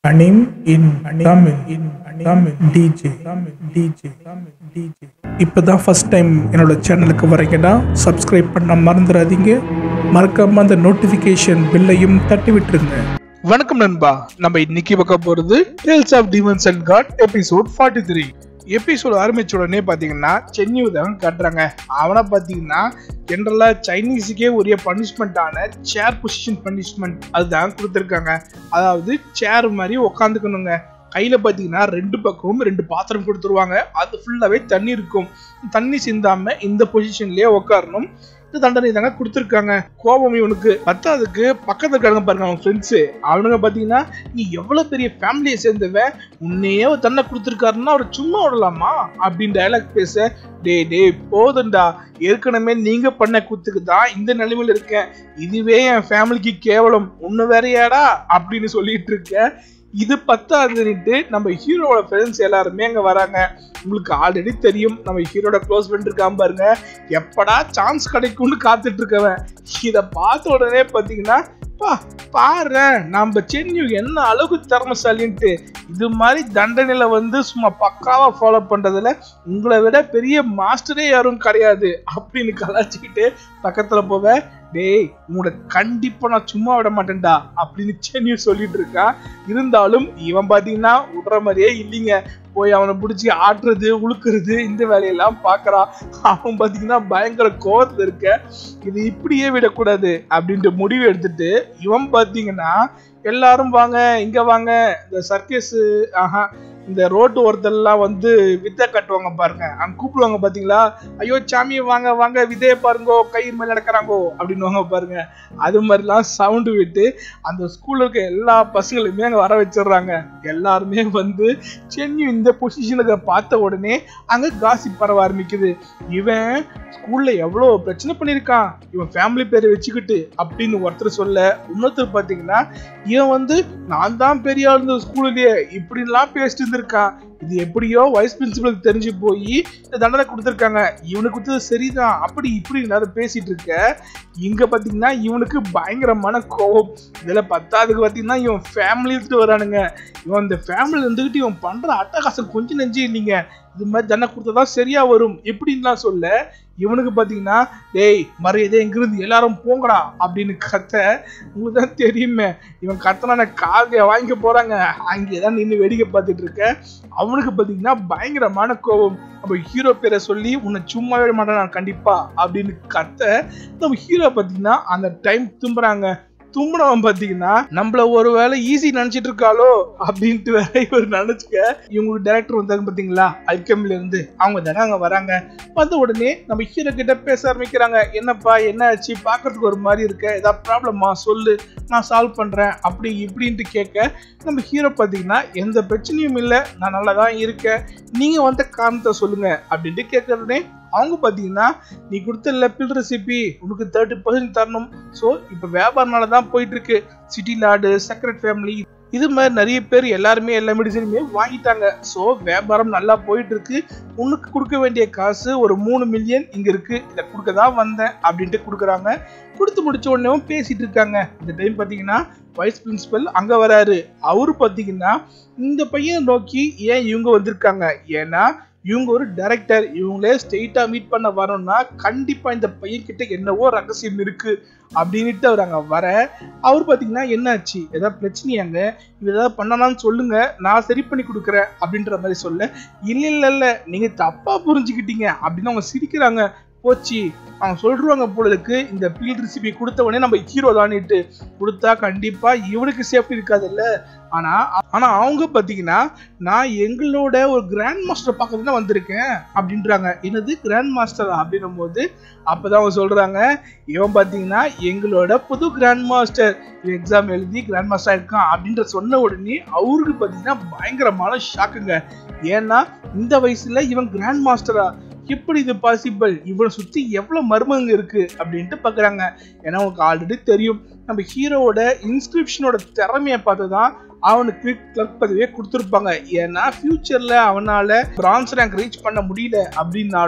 Anim in Tamil in Tamil DJ Tamil DJ Tamil DJ இப்போதான் first time என்னோட சேனலுக்கு வரீங்கன்னா சப்ஸ்கிரைப் பண்ண மறந்துடாதீங்க மறக்காம அந்த நோட்டிஃபிகேஷன் பில்லையும் தட்டி விட்டுருங்க வணக்கம் நண்பா நம்ம இன்னைக்கு பார்க்க போறது tales of demons and god episode forty three episode ஆரம்பிச்ச உடனே பாத்தீங்கன்னா சென்னியூ தான் காட்டுறாங்க அவனை பாத்தீங்கன்னா ஜென்ரலா சைனீஸுக்கே உரிய பனிஷ்மெண்ட்டான சேர் பொசிஷன் பனிஷ்மெண்ட் அதுதான் கொடுத்துருக்காங்க அதாவது சேர் மாதிரி உக்காந்துக்கணுங்க கையில பாத்தீங்கன்னா ரெண்டு பக்கமும் ரெண்டு பாத்திரம் கொடுத்துருவாங்க அது ஃபுல்லாவே தண்ணி இருக்கும் தண்ணி சிந்தாம இந்த பொசிஷன்லயே உட்காரணும் இந்த தண்டனை தாங்க கொடுத்துருக்காங்க கோபம் இவனுக்கு பத்தாவதுக்கு பக்கத்துல இருக்காங்க பாருங்க அவன் ஃப்ரெண்ட்ஸு அவனுங்க பாத்தீங்கன்னா நீ எவ்வளவு பெரிய ஃபேமிலியை சேர்ந்தவன் உன்னையே ஒரு தண்டனை கொடுத்துருக்காருன்னா அவர் சும்மா விடலாமா அப்படின்னு டயலாக் பேச டே டே போதும்டா ஏற்கனவே நீங்க பண்ண குத்துக்கு தான் இந்த நிலைமையில இருக்கேன் இதுவே என் ஃபேமிலிக்கு கேவலம் ஒண்ணு வேறையாடா அப்படின்னு சொல்லிட்டு இருக்கேன் இது பத்தாதுன்னுட்டு நம்ம ஹீரோவோட ஃப்ரெண்ட்ஸ் எல்லாருமே அங்க வராங்க உங்களுக்கு ஆல்ரெடி தெரியும் நம்ம ஹீரோட க்ளோஸ் ஃப்ரெண்ட் இருக்காம பாருங்க எப்படா சான்ஸ் கிடைக்கும்னு காத்துட்டு இருக்கவன் இத பார்த்த உடனே பாத்தீங்கன்னா பா பாரு நம்ம சென்னை என்ன அளவுக்கு திறமசாலின்ட்டு இது மாதிரி தண்டனையில வந்து சும்மா பக்காவா ஃபாலோ பண்றதுல உங்களை விட பெரிய மாஸ்டரே யாரும் கிடையாது அப்படின்னு கலாச்சிக்கிட்டு பக்கத்துல போவ டேய் உங்களை கண்டிப்பா நான் சும்மா விட மாட்டேன்டா அப்படின்னு சென்னை சொல்லிட்டு இருக்கான் இருந்தாலும் இவன் பாத்தீங்கன்னா விடுற மாதிரியே இல்லைங்க போய் அவனை பிடிச்சி ஆட்டுறது உழுக்குறது இந்த வேலையெல்லாம் பார்க்கறான் அவன் பாத்தீங்கன்னா பயங்கர கோவத்துல இருக்க இது இப்படியே விடக்கூடாது அப்படின்ட்டு முடிவு எடுத்துட்டு இவன் பாத்தீங்கன்னா எல்லாரும் வாங்க இங்க வாங்க இந்த சர்க்கஸ் ஆஹா இந்த ரோட்டு ஓரத்தெல்லாம் வந்து வித்தை கட்டுவாங்க பாருங்க அங்க கூப்பிடுவாங்க பாத்தீங்களா ஐயோ சாமி வாங்க வாங்க விதைய பாருங்கோ கை மேல நடக்கிறாங்கோ அப்படின்னு பாருங்க அது மாதிரிலாம் சவுண்டு விட்டு அந்த ஸ்கூல்ல இருக்க எல்லா பசங்களுமே அங்க வர வச்சிடுறாங்க எல்லாருமே வந்து சென்னை இந்த பொசிஷனுக்கு பார்த்த உடனே அங்க காசி பரவ ஆரம்பிக்குது இவன் ஸ்கூல்ல எவ்வளவு பிரச்சனை பண்ணியிருக்கான் இவன் ஃபேமிலி பேரை வச்சுக்கிட்டு அப்படின்னு ஒருத்தர் சொல்ல இன்னொருத்தர் பாத்தீங்கன்னா இவன் வந்து நான் தான் பெரிய ஆள் இந்த ஸ்கூல்லயே இப்படிலாம் பேசிட்டு இருந்திருக்கான் இது எப்படியோ வைஸ் பிரின்சிபலுக்கு தெரிஞ்சு போய் இந்த தண்டனை கொடுத்துருக்காங்க இவனுக்கு கொடுத்தது சரிதான் அப்படி இப்படி எல்லாரும் பேசிட்டு இருக்க இங்க பாத்தீங்கன்னா இவனுக்கு பயங்கரமான கோவம் இதுல பத்தாவதுக்கு பாத்தீங்கன்னா இவன் ஃபேமிலி எடுத்துட்டு வரானுங்க இவன் இந்த ஃபேமிலி இருந்துகிட்டு இவன் பண்ற அட்டகாசம் கொஞ்சம் நெஞ்சு இல்லைங்க இது மாதிரி தண்டனை கொடுத்ததான் சரியா வரும் எப்படின்லாம் சொல்ல இவனுக்கு பாத்தீங்கன்னா டேய் மரியாதை எங்கிருந்து எல்லாரும் போங்கடா அப்படின்னு கத்த உங்களுக்கு தான் தெரியுமே இவன் கத்தனா காவிய வாங்கிக்க போறாங்க அங்கேதான் நின்று வேடிக்கை பார்த்துட்டு இருக்க அவனுக்கு பாத்தீங்கன்னா பயங்கரமான கோபம் நம்ம ஹீரோ பேரை சொல்லி உன்னை சும்மா விட மாட்டேன் நான் கண்டிப்பா அப்படின்னு கத்த நம்ம ஹீரோ பாத்தீங்கன்னா அந்த டைம் தும்புறாங்க தும்புனவன் பாத்தீங்கன்னா நம்மள ஒரு வேலை ஈஸி நினைச்சிட்டு இருக்காளோ அப்படின்ட்டு வேற இவர் நினைச்சுக்க இவங்க டேரக்டர் வந்தாங்க பாத்தீங்களா அல்கமில இருந்து அவங்க தானே அங்க வராங்க வந்த உடனே நம்ம ஹீரோ கிட்ட பேச ஆரம்பிக்கிறாங்க என்னப்பா என்ன ஆச்சு பாக்குறதுக்கு ஒரு மாதிரி இருக்க ஏதாவது ப்ராப்ளமா சொல்லு நான் சால்வ் பண்றேன் அப்படி இப்படின்ட்டு கேட்க நம்ம ஹீரோ பாத்தீங்கன்னா எந்த பிரச்சனையும் இல்லை நான் நல்லா தான் இருக்கேன் நீங்க வந்த காரணத்தை சொல்லுங்க அப்படின்ட்டு கேட்கறதுனே அவங்க பார்த்தீங்கன்னா நீ கொடுத்த லெப்பிள் ரெசிபி உனக்கு தேர்ட்டி பர்சன்ட் தரணும் ஸோ இப்போ வியாபாரனால தான் போயிட்டு இருக்கு சிட்டி லாடு செக்ரட் ஃபேமிலி இது மாதிரி நிறைய பேர் எல்லாருமே எல்லா மெடிசனுமே வாங்கிட்டாங்க ஸோ வியாபாரம் நல்லா போயிட்டு இருக்கு உனக்கு கொடுக்க வேண்டிய காசு ஒரு மூணு மில்லியன் இங்க இருக்கு இதை கொடுக்க தான் வந்தேன் அப்படின்ட்டு கொடுக்குறாங்க கொடுத்து முடிச்ச உடனே பேசிட்டு இருக்காங்க இந்த டைம் பார்த்தீங்கன்னா வைஸ் பிரின்சிபல் அங்க வராரு அவரு பார்த்தீங்கன்னா இந்த பையனை நோக்கி ஏன் இவங்க வந்திருக்காங்க ஏன்னா இவங்க ஒரு டைரக்டர் இவங்களே ஸ்ட்ரெயிட்டா மீட் பண்ண வரணும்னா கண்டிப்பா இந்த பையன் கிட்ட என்னவோ ரகசியம் இருக்கு அப்படின்ட்டு அவர் அங்க வர அவர் பாத்தீங்கன்னா என்னாச்சு ஏதாவது பிரச்சனையாங்க இது ஏதாவது பண்ணலாம்னு சொல்லுங்க நான் சரி பண்ணி கொடுக்குறேன் அப்படின்ற மாதிரி சொல்ல இல்ல இல்ல இல்ல நீங்க தப்பா புரிஞ்சுக்கிட்டீங்க அப்படின்னு அவங்க சிரிக்கிறாங்க போச்சு அவங்க சொல்றாங்க போலருக்கு இந்த பீல் ரெசிபி கொடுத்த உடனே நம்ம ஹீரோ தானிட்டு கொடுத்தா கண்டிப்பா இவனுக்கு சேஃப்டி இருக்காதுல்ல ஆனா ஆனா அவங்க பாத்தீங்கன்னா நான் எங்களோட ஒரு கிராண்ட் மாஸ்டர் பார்க்க தான் வந்திருக்கேன் அப்படின்றாங்க என்னது கிராண்ட் மாஸ்டர் அப்படின்னும் போது அப்பதான் அவங்க சொல்றாங்க இவன் பாத்தீங்கன்னா எங்களோட புது கிராண்ட் மாஸ்டர் எக்ஸாம் எழுதி கிராண்ட் மாஸ்டர் இருக்கான் அப்படின்ற சொன்ன உடனே அவருக்கு பாத்தீங்கன்னா பயங்கரமான ஷாக்குங்க ஏன்னா இந்த வயசுல இவன் கிராண்ட் மாஸ்டரா எப்படி இது பாசிபிள் இவனை சுத்தி எவ்வளவு மர்மங்க இருக்கு அப்படின்ட்டு பாக்குறாங்க ஏன்னா உங்களுக்கு ஆல்ரெடி தெரியும் நம்ம ஹீரோவோட இன்ஸ்கிரிப்ஷனோட திறமையை பார்த்து தான் அவனுக்கு கிளர்க் பதவியே கொடுத்துருப்பாங்க ஏன்னா ஃபியூச்சர்ல அவனால பிரான்ஸ் ரேங்க் ரீச் பண்ண முடியல அப்படின்னாலும்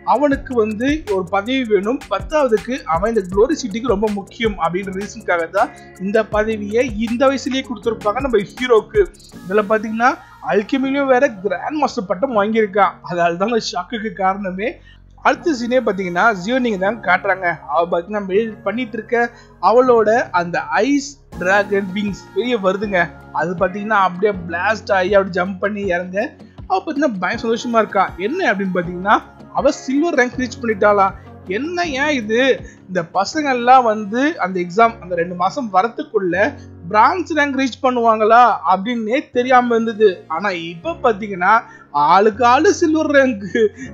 அவனுக்கு வந்து ஒரு பதவி வேணும் பத்தாவதுக்கு அவன் இந்த குளோரி சிட்டிக்கு ரொம்ப முக்கியம் அப்படின்ற ரீசனுக்காக தான் இந்த பதவியை இந்த வயசுலயே கொடுத்துருப்பாங்க நம்ம ஹீரோக்கு இதுல பாத்தீங்கன்னா அல்கெமிலையும் வேற கிராண்ட் மாஸ்டர் பட்டம் வாங்கியிருக்கான் அதனால தான் ஷாக்குக்கு காரணமே அடுத்த சீனே பார்த்தீங்கன்னா ஜியோ நீங்க தான் காட்டுறாங்க அவ பார்த்தீங்கன்னா மெயில் பண்ணிட்டு இருக்க அவளோட அந்த ஐஸ் டிராகன் விங்ஸ் வெளியே வருதுங்க அது பார்த்தீங்கன்னா அப்படியே பிளாஸ்ட் ஆகி அப்படி ஜம்ப் பண்ணி இறங்க அவ பார்த்தீங்கன்னா பயம் சந்தோஷமா இருக்கா என்ன அப்படின்னு பார்த்தீங்கன்னா அவ சில்வர் ரேங்க் ரீச் பண்ணிட்டாளாம் என்ன ஏன் இது இந்த பசங்க எல்லாம் வந்து அந்த எக்ஸாம் அந்த ரெண்டு மாசம் வரத்துக்குள்ள பிரான்ச் ரேங்க் ரீச் பண்ணுவாங்களா அப்படின்னே தெரியாம இருந்தது ஆனா இப்ப பாத்தீங்கன்னா ஆளுக்கு ஆளு சில்வர் ரேங்க்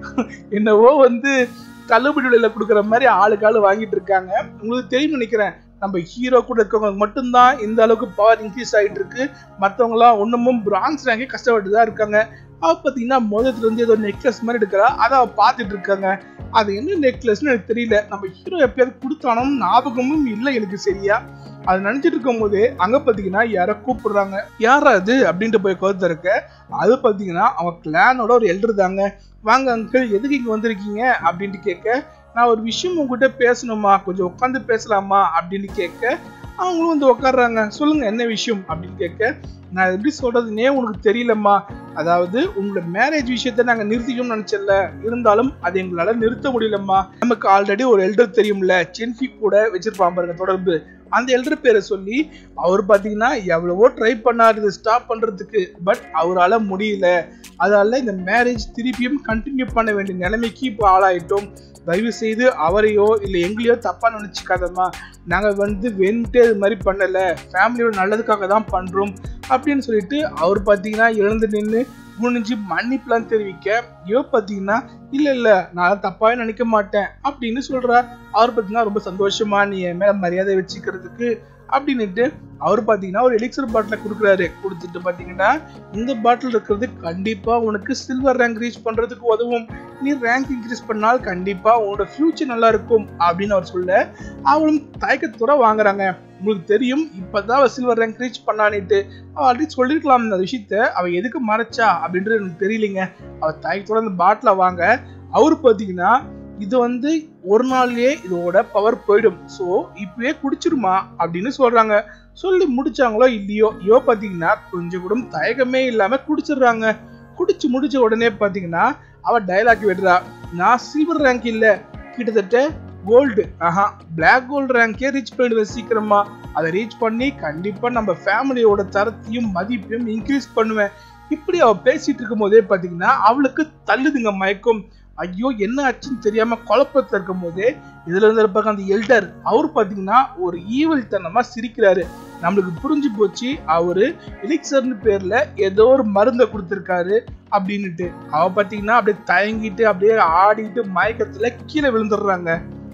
என்னவோ வந்து தள்ளுபடி விலையில கொடுக்குற மாதிரி ஆளுக்கு ஆளு வாங்கிட்டு இருக்காங்க உங்களுக்கு தெரியும் நினைக்கிறேன் நம்ம ஹீரோ கூட இருக்கவங்க மட்டும்தான் இந்த அளவுக்கு பவர் இன்க்ரீஸ் ஆகிட்டு இருக்கு மற்றவங்களாம் ஒன்றுமும் பிரான்ஸ் ரேங்கே கஷ்டப்பட்டு தான் இருக்காங்க அவ பார்த்தீங்கன்னா முதத்துல இருந்து ஏதோ நெக்லஸ் மாதிரி எடுக்கிறா அதை அவ பார்த்துட்டு இருக்காங்க அது என்ன நெக்லஸ்னு எனக்கு தெரியல நம்ம ஹீரோ எப்பயாவது கொடுத்தானும் ஞாபகமும் இல்லை எனக்கு சரியா அது நினைச்சிட்டு இருக்கும் போதே அங்க பாத்தீங்கன்னா யாரோ கூப்பிடுறாங்க யாரா அது அப்படின்ட்டு போய் கருத்து இருக்க அது பாத்தீங்கன்னா அவன் கிளானோட ஒரு எல்டர் தாங்க வாங்க அங்கிள் எதுக்கு இங்க வந்திருக்கீங்க அப்படின்ட்டு கேட்க நான் ஒரு விஷயம் உங்ககிட்ட பேசணுமா கொஞ்சம் உட்காந்து பேசலாமா அப்படின்னு கேட்க அவங்களும் வந்து உட்காடுறாங்க சொல்லுங்க என்ன விஷயம் அப்படின்னு கேட்க நான் எப்படி சொல்றதுனே உனக்கு தெரியலம்மா அதாவது உங்களோட மேரேஜ் விஷயத்த நாங்க நிறுத்திக்கணும்னு நினைச்சல இருந்தாலும் அது எங்களால நிறுத்த முடியலம்மா நமக்கு ஆல்ரெடி ஒரு எல்டர் தெரியும்ல சென்ஃபி கூட வச்சிருப்பான் பாருங்க தொடர்பு அந்த எல்டர் பேரை சொல்லி அவர் பாத்தீங்கன்னா எவ்வளவோ ட்ரை பண்ணாரு இதை ஸ்டாப் பண்றதுக்கு பட் அவரால முடியல அதால இந்த மேரேஜ் திருப்பியும் கண்டினியூ பண்ண வேண்டிய நிலைமைக்கு இப்போ ஆளாயிட்டோம் தயவு செய்து அவரையோ இல்லை எங்களையோ தப்பா நினைச்சுக்காதம்மா நாங்க வந்து வென்ட்டு இது மாதிரி பண்ணல ஃபேமிலியோட நல்லதுக்காக தான் பண்றோம் அப்படின்னு சொல்லிட்டு அவர் பாத்தீங்கன்னா எழுந்து நின்று குனிஞ்சு மன்னிப்புலாம் தெரிவிக்க இவ பாத்தீங்கன்னா இல்ல இல்ல நான் தப்பாவே நினைக்க மாட்டேன் அப்படின்னு சொல்றா அவர் பாத்தீங்கன்னா ரொம்ப சந்தோஷமா நீ என் மேல மரியாதை வச்சுக்கிறதுக்கு அப்படின்னுட்டு அவர் பாத்தீங்கன்னா ஒரு எலிக்சர் பாட்டில கொடுக்குறாரு கொடுத்துட்டு பாத்தீங்கன்னா இந்த பாட்டில் இருக்கிறது கண்டிப்பா உனக்கு சில்வர் ரேங்க் ரீச் பண்றதுக்கு உதவும் நீ ரேங்க் இன்க்ரீஸ் பண்ணால் கண்டிப்பா உன்னோட ஃபியூச்சர் நல்லா இருக்கும் அப்படின்னு அவர் சொல்ல அவளும் தயக்கத்தோட வாங்குறாங்க உங்களுக்கு தெரியும் இப்பதான் அவ சில்வர் ரேங்க் ரீச் பண்ணானிட்டு அவ ஆல்ரெடி சொல்லிருக்கலாம் இந்த விஷயத்த அவ எதுக்கு மறைச்சா அப்படின்றது எனக்கு தெரியலைங்க அவ தயக்கத்தோட அந்த பாட்டில வாங்க அவரு பாத்தீங்கன்னா இது வந்து ஒரு நாள்லயே இதோட பவர் போயிடும் ஸோ இப்பவே குடிச்சிருமா அப்படின்னு சொல்றாங்க சொல்லி முடிச்சாங்களோ இல்லையோ இவ பாத்தீங்கன்னா கொஞ்சம் கூட தயக்கமே இல்லாம குடிச்சிடுறாங்க குடிச்சு முடிச்ச உடனே பாத்தீங்கன்னா அவ டைலாக் விடுறா நான் சில்வர் ரேங்க் இல்ல கிட்டத்தட்ட கோல்டு ஆஹா பிளாக் கோல்டு ரேங்கே ரீச் பண்ணிடுவேன் சீக்கிரமா அதை ரீச் பண்ணி கண்டிப்பா நம்ம ஃபேமிலியோட தரத்தையும் மதிப்பையும் இன்க்ரீஸ் பண்ணுவேன் இப்படி அவ பேசிட்டு இருக்கும் போதே பாத்தீங்கன்னா அவளுக்கு தள்ளுதுங்க மயக்கம் ஐயோ என்ன ஆச்சுன்னு தெரியாம குழப்பத்துல இருக்கும் போதே இதுல இருந்து இருப்பாங்க அந்த எல்டர் அவர் பாத்தீங்கன்னா ஒரு ஈவல் தனமா சிரிக்கிறாரு நம்மளுக்கு புரிஞ்சு போச்சு அவரு எலிக்சர்னு பேர்ல ஏதோ ஒரு மருந்தை கொடுத்துருக்காரு அப்படின்னுட்டு அவ பாத்தீங்கன்னா அப்படியே தயங்கிட்டு அப்படியே ஆடிட்டு மயக்கத்துல கீழே விழுந்துடுறாங்க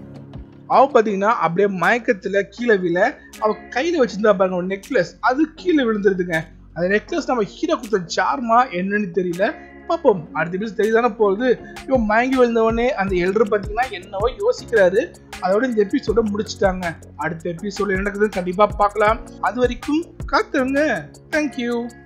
அவ பாத்தீங்கன்னா அப்படியே மயக்கத்துல கீழே விழ அவ கையில வச்சிருந்தா பாருங்க ஒரு நெக்லஸ் அது கீழே விழுந்துருதுங்க அந்த நெக்லஸ் நம்ம ஹீரோ கொடுத்த சார்மா என்னன்னு தெரியல பார்ப்போம் அடுத்த எபிசோட் தெரியுதானே போகுது இவன் மயங்கி விழுந்தவொடனே அந்த எல்டர் பார்த்தீங்கன்னா என்னவோ யோசிக்கிறாரு அதோட இந்த எபிசோட முடிச்சிட்டாங்க அடுத்த எபிசோட என்ன நடக்குதுன்னு கண்டிப்பா பார்க்கலாம் அது வரைக்கும் காத்துருங்க தேங்க்யூ